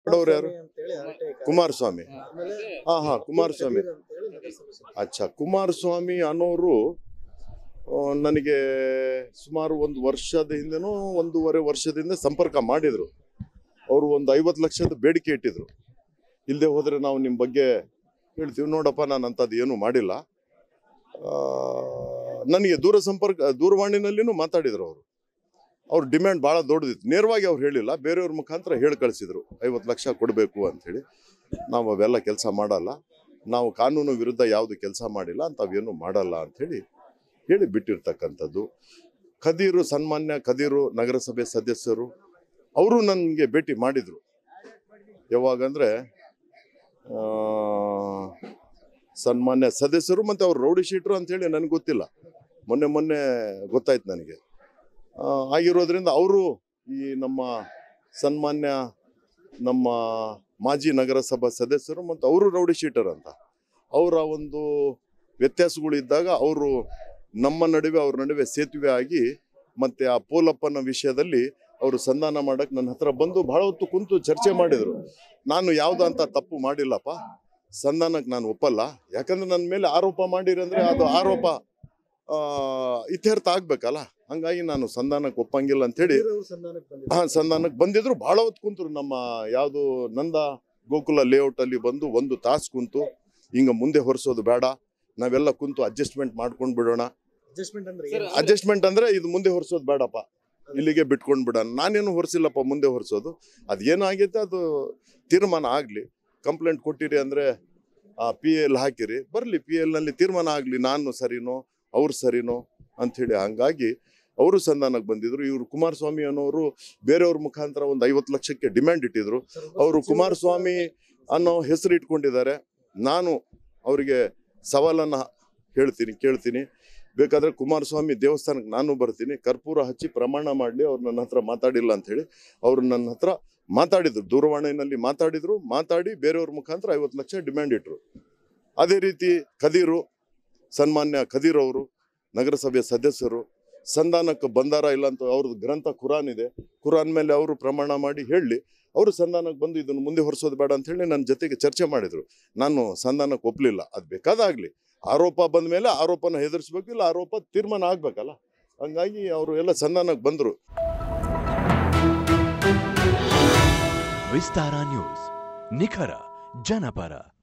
ಮಾಡೋರು ಯಾರು ಅಂತೇಳಿ ಹರಟೆ ಕಾಯಿ. ಕುಮಾರಸ್ವಾಮಿ ಆಮೇಲೆ ಹಾ ಹಾ ಕುಮಾರಸ್ವಾಮಿ ಕಬೀರ್ ಅಂತೇಳಿ ನಗರಸಭೆ ಸದಸ್ಯ. ಅಚ್ಚಾ ಕುಮಾರಸ್ವಾಮಿ ಅನ್ನೋರು ಆ, ನನಗೆ ಸುಮಾರು ಒಂದು ವರ್ಷದ ಹಿಂದೆನೋ ಒಂದೂವರೆ ವರ್ಷದಿಂದ ಸಂಪರ್ಕ ಮಾಡಿದ್ರು ಅವರು ಒಂದು ಐವತ್ತು ಲಕ್ಷದ ಬೇಡಿಕೆ ಇಟ್ಟಿದ್ರು ಇಲ್ಲದೆ ಹೋದರೆ ನಾವು ನಿಮ್ಮ ಬಗ್ಗೆ ಹೇಳ್ತೀವಿ ನೋಡಪ್ಪ ನಾನು ಅಂಥದ್ದು ಏನೂ ಮಾಡಿಲ್ಲ ಆ, ನನಗೆ ದೂರ ಸಂಪರ್ಕ ದೂರವಾಣಿನಲ್ಲಿನೂ ಮಾತಾಡಿದ್ರು ಅವರು ಅವ್ರ ಡಿಮ್ಯಾಂಡ್ ಭಾಳ ದೊಡ್ಡದಿತ್ತು ನೇರವಾಗಿ ಅವ್ರು ಹೇಳಿಲ್ಲ ಬೇರೆಯವ್ರ ಮುಖಾಂತರ ಹೇಳಿ ಕಳಿಸಿದ್ರು ಐವತ್ತು ಲಕ್ಷ ಕೊಡಬೇಕು ಅಂಥೇಳಿ ನಾವು ಅವೆಲ್ಲ ಕೆಲಸ ಮಾಡಲ್ಲ ನಾವು ಕಾನೂನು ವಿರುದ್ಧ ಯಾವುದು ಕೆಲಸ ಮಾಡಿಲ್ಲ ಅಂಥವೇನು ಮಾಡಲ್ಲ ಅಂಥೇಳಿ ಹೇಳಿ ಬಿಟ್ಟಿರ್ತಕ್ಕಂಥದ್ದು ಖದೀರು ಸನ್ಮಾನ್ಯ ಖದೀರು ನಗರಸಭೆ ಸದಸ್ಯರು ಅವರು ನನಗೆ ಭೇಟಿ ಮಾಡಿದರು ಯಾವಾಗಂದರೆ ಸನ್ಮಾನ್ಯ ಸದಸ್ಯರು ಮತ್ತು ಅವ್ರು ರೌಡಿ ಶೀಟ್ರು ಅಂಥೇಳಿ ನನಗೆ ಗೊತ್ತಿಲ್ಲ ಮೊನ್ನೆ ಮೊನ್ನೆ ಗೊತ್ತಾಯ್ತು ನನಗೆ ಆ, ಆಗಿರೋದ್ರಿಂದ ಅವರು ಈ ನಮ್ಮ ಸನ್ಮಾನ್ಯ ನಮ್ಮ ಮಾಜಿ ನಗರಸಭಾ ಸದಸ್ಯರು ಮತ್ತು ಅವರು ರೌಡಿ ಶೀಟರ್ ಅಂತ ಅವರ ಒಂದು ವ್ಯತ್ಯಾಸಗಳು ಇದ್ದಾಗ ಅವರು ನಮ್ಮ ನಡುವೆ ಅವ್ರ ನಡುವೆ ಸೇತುವೆ ಆಗಿ ಮತ್ತೆ ಆ ಪೋಲಪ್ಪನ ವಿಷಯದಲ್ಲಿ ಅವರು ಸಂಧಾನ ಮಾಡಕ್ ನನ್ನ ಹತ್ರ ಬಂದು ಬಹಳ ಹೊತ್ತು ಕುಂತು ಚರ್ಚೆ ಮಾಡಿದ್ರು ನಾನು ಯಾವ್ದು ಅಂತ ತಪ್ಪು ಮಾಡಿಲ್ಲಪ್ಪ ಸಂಧಾನಕ್ಕೆ ನಾನು ಒಪ್ಪಲ್ಲ ಯಾಕಂದ್ರೆ ನನ್ನ ಮೇಲೆ ಆರೋಪ ಮಾಡಿರಂದ್ರೆ ಅದು ಆರೋಪ ಆ, ಇತ್ಯರ್ಥ ಆಗ್ಬೇಕಲ್ಲ ಹಂಗಾಗಿ ನಾನು ಸಂಧಾನಕ್ಕೆ ಒಪ್ಪಂಗಿಲ್ಲ ಅಂತೇಳಿ ಕಬೀರ್ ಅವ್ರು ಸಂಧಾನಕ್ಕೆ ಬಂದಿದ್ರು. ಹಾ ಸಂಧಾನಕ್ಕೆ ಬಂದಿದ್ರು ಬಹಳ ಹೊತ್ತು ಕುಂತರು ನಮ್ಮ ಯಾವುದು ನಂದ ಗೋಕುಲ ಲೇಔಟ್ ಅಲ್ಲಿ ಬಂದು ಒಂದು ತಾಸು ಕುಂತು ಹಿಂಗ ಮುಂದೆ ಹೊರಿಸೋದು ಬೇಡ ನಾವೆಲ್ಲ ಕುಂತು ಅಡ್ಜಸ್ಟ್ಮೆಂಟ್ ಮಾಡ್ಕೊಂಡ್ ಬಿಡೋಣ ಅಡ್ಜಸ್ಟ್ಮೆಂಟ್ ಅಂದ್ರೆ ಸರ್, ಏನು? ಅಡ್ಜಸ್ಟ್ಮೆಂಟ್ ಅಂದ್ರೆ ಇದು ಮುಂದೆ ಹೊರಿಸೋದು ಬೇಡಪ್ಪ ಇಲ್ಲಿಗೆ ಬಿಟ್ಕೊಂಡ್ ಬಿಡೋಣ ನಾನೇನು ಹೊರಿಸಿಲ್ಲಪ್ಪ ಮುಂದೆ ಹೊರಿಸೋದು ಅದು ಏನಾಗೈತೆ ಅದು ತೀರ್ಮಾನ ಆಗ್ಲಿ ಕಂಪ್ಲೇಂಟ್ ಕೊಟ್ಟಿರಿ ಅಂದ್ರೆ ಪಿ ಎಲ್ ಹಾಕಿರಿ ಬರ್ಲಿ ಪಿ ಎಲ್ ನಲ್ಲಿ ತೀರ್ಮಾನ ಆಗ್ಲಿ ನಾನು ಸರಿನೋ ಅವ್ರು ಸರಿನೋ ಅಂಥೇಳಿ ಹಂಗಾಗಿ ಅವರು ಸಂಧಾನಕ್ಕೆ ಬಂದಿದ್ರು ಇವರು ಕುಮಾರಸ್ವಾಮಿ ಅನ್ನೋರು ಬೇರೆಯವ್ರ ಮುಖಾಂತರ ಒಂದು ಐವತ್ತು ಲಕ್ಷಕ್ಕೆ ಡಿಮ್ಯಾಂಡ್ ಇಟ್ಟಿದ್ರು ಸರ್, ಒಬ್ಬ ಅವರು ಸಚಿವರು ಕುಮಾರಸ್ವಾಮಿ ಅನ್ನೋ ಹೆಸರು ಇಟ್ಕೊಂಡಿದ್ದಾರೆ ನಾನು ಅವರಿಗೆ ಸವಾಲನ್ನ ಹೇಳ್ತೀನಿ ಕೇಳ್ತೀನಿ ಬೇಕಾದ್ರೆ ಕುಮಾರಸ್ವಾಮಿ ದೇವಸ್ಥಾನಕ್ಕೆ ನಾನು ಬರ್ತೀನಿ ಕರ್ಪೂರ ಹಚ್ಚಿ ಪ್ರಮಾಣ ಮಾಡಲಿ ಅವ್ರು ನನ್ನ ಹತ್ರ ಮಾತಾಡಿಲ್ಲ ಅಂತ ಹೇಳಿ ಅವ್ರು ನನ್ನ ಹತ್ರ ಮಾತಾಡಿದ್ರು ದೂರವಾಣಿನಲ್ಲಿ ಮಾತಾಡಿದ್ರು ಮಾತಾಡಿ ಬೇರೆಯವ್ರ ಮುಖಾಂತರ ಐವತ್ತು ಲಕ್ಷ ಡಿಮ್ಯಾಂಡ್ ಇಟ್ರು ಅದೇ ರೀತಿ ಖದೀರು ಸನ್ಮಾನ್ಯ ಖದೀರ್ ಅವರು ನಗರಸಭೆ ಸದಸ್ಯರು ಸಂಧಾನಕ್ಕೆ ಬಂದಾರ ಇಲ್ಲ ಅಂತ ಅವ್ರದ್ದು ಗ್ರಂಥ ಕುರಾನ್ ಇದೆ ಕುರಾನ್ ಮೇಲೆ ಅವರು ಪ್ರಮಾಣ ಮಾಡಿ ಹೇಳಿ ಅವರು ಸಂಧಾನಕ್ಕೆ ಬಂದು ಇದನ್ನು ಮುಂದೆ ಹೊರಿಸೋದು ಬೇಡ ಅಂತ ಹೇಳಿ ನನ್ನ ಜೊತೆಗೆ ಚರ್ಚೆ ಮಾಡಿದ್ರು ನಾನು ಸಂಧಾನಕ್ಕೆ ಒಪ್ಪಲಿಲ್ಲ ಅದು ಬೇಕಾದಾಗ್ಲಿ ಆರೋಪ ಬಂದ ಮೇಲೆ ಆರೋಪನ ಹೆದರ್ಸ್ಬೇಕು ಇಲ್ಲ ಆರೋಪ ತೀರ್ಮಾನ ಆಗ್ಬೇಕಲ್ಲ ಹಂಗಾಗಿ ಅವರು ಎಲ್ಲ ಸಂಧಾನಕ್ಕೆ ಬಂದರು ವಿಸ್ತಾರ ನ್ಯೂಸ್ ನಿಖರ ಜನಪರ